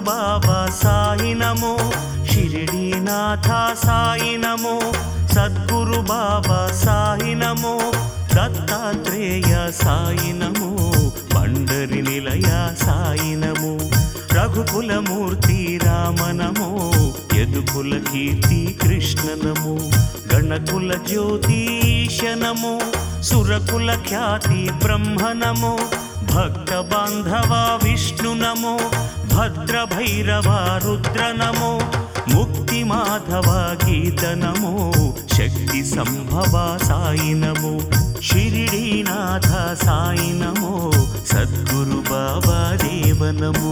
బాబా సాయి నమో షిరిడీనాథ సాయి నమో సద్గురు బాబా సాయి నమో దత్తాత్రేయ సాయి నమో పండరి నిలయ సాయి నమో రఘుకులమూర్తి రామ నమో యదుకుల కీర్తి కృష్ణ నమో గణకుల జ్యోతిష నమో సురకుల ఖ్యాతి బ్రహ్మ నమో భక్త బాంధవ విష్ణు నమో భద్ర భైరవ రుద్ర నమో ముక్తి మాధవ గీత నమో శక్తి సంభవ సాయి నమో షిరిడీనాథ సాయి నమో సద్గురు బాబా దేవ నమో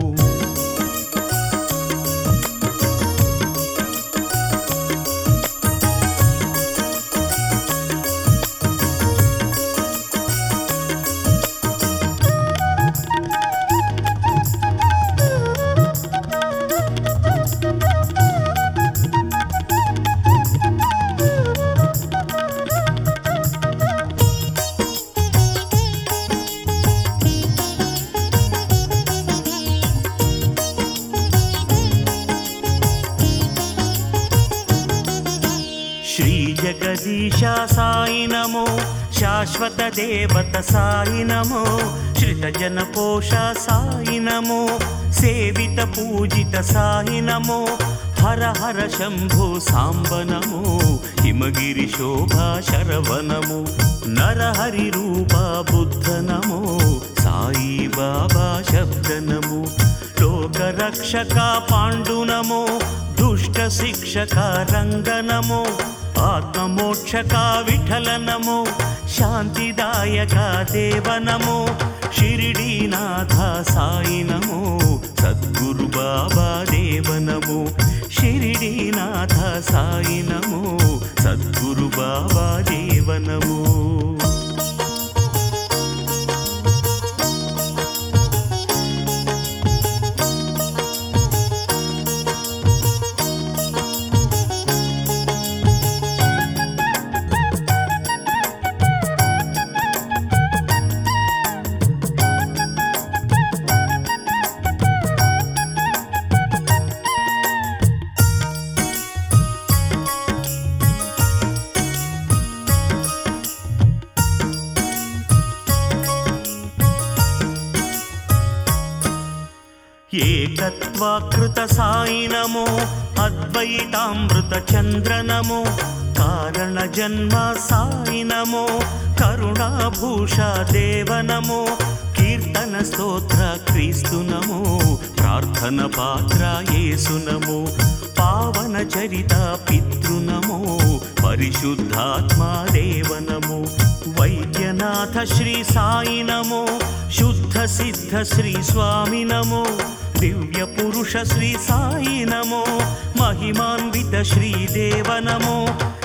శ్రీ జగదీశ సాయి నమో శాశ్వత దేవత సాయి నమో శ్రిత జన పోష సాయి నమో సేవిత పూజిత సాయి నమో హర హర శంభో సాంబ నమో హిమగిరి శోభా శరవణము నరహరి రూప బుద్ధ నమో సాయి బాబా శబ్ద నమో లోక రక్షక పాండు నమో దుష్ట శిక్షక రంగ నమో ఆత్మమోక్షక విఠల నమో శాంతిదాయక దేవ నమో షిరిడీనాథ సాయి నమో సద్గురు బాబా దేవ నమో షిరిడీనాథ సాయి నమో సద్గురు బాబా దేవ నమో ఏకత్వాకృత సాయి నమో అద్వైతామృత చంద్ర నమో కారణ జన్మ సాయి నమో కరుణాభూష దేవ నమో కీర్తన స్తోత్ర క్రీస్తు నమో ప్రార్థన పాత్ర యేసు నమో పావన చరిత పితృ నమో పరిశుద్ధాత్మా దేవ నమో వైద్యనాథ శ్రీ సాయి నమో శుద్ధ సిద్ధ శ్రీ స్వామి నమో దివ్య పురుష శ్రీ సాయి నమో మహిమాన్విత శ్రీ దేవ నమో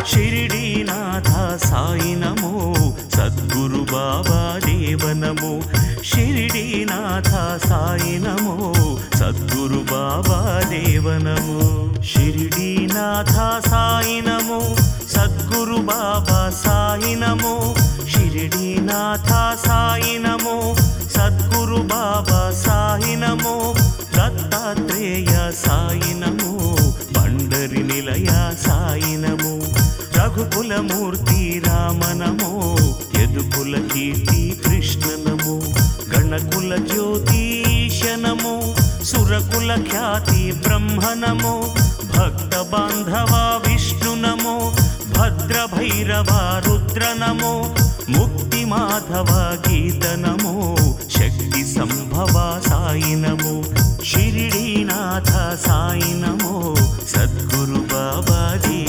షిరిడీనాథ సాయి నమో సద్గురు బాబా దేవ నమో షిరిడీనాథ సాయి నమో సద్గురు బాబా దేవ నమో షిరిడీనాథ సాయి నమో సద్గురు బాబా సాయి నమో షిరిడీనాథ సాయి నమో సద్గురు బాబా సాయి నమో దత్తాత్రేయ సాయి నమో పండరి నిలయ సాయి నమో రఘుకులమూర్తి రామ నమో యదుకుల కీర్తి కృష్ణ నమో గణకుల జ్యోతిష నమో సురకుల ఖ్యాతి బ్రహ్మ నమో భక్త బాంధవ విష్ణు నమో భద్ర భైరవ రుద్ర నమో ముక్తి మాధవ గీత నమో శక్తి సంభవ సాయి నమో షిరిడీనాథ సాయి నమో సద్గురు బాబా దేవ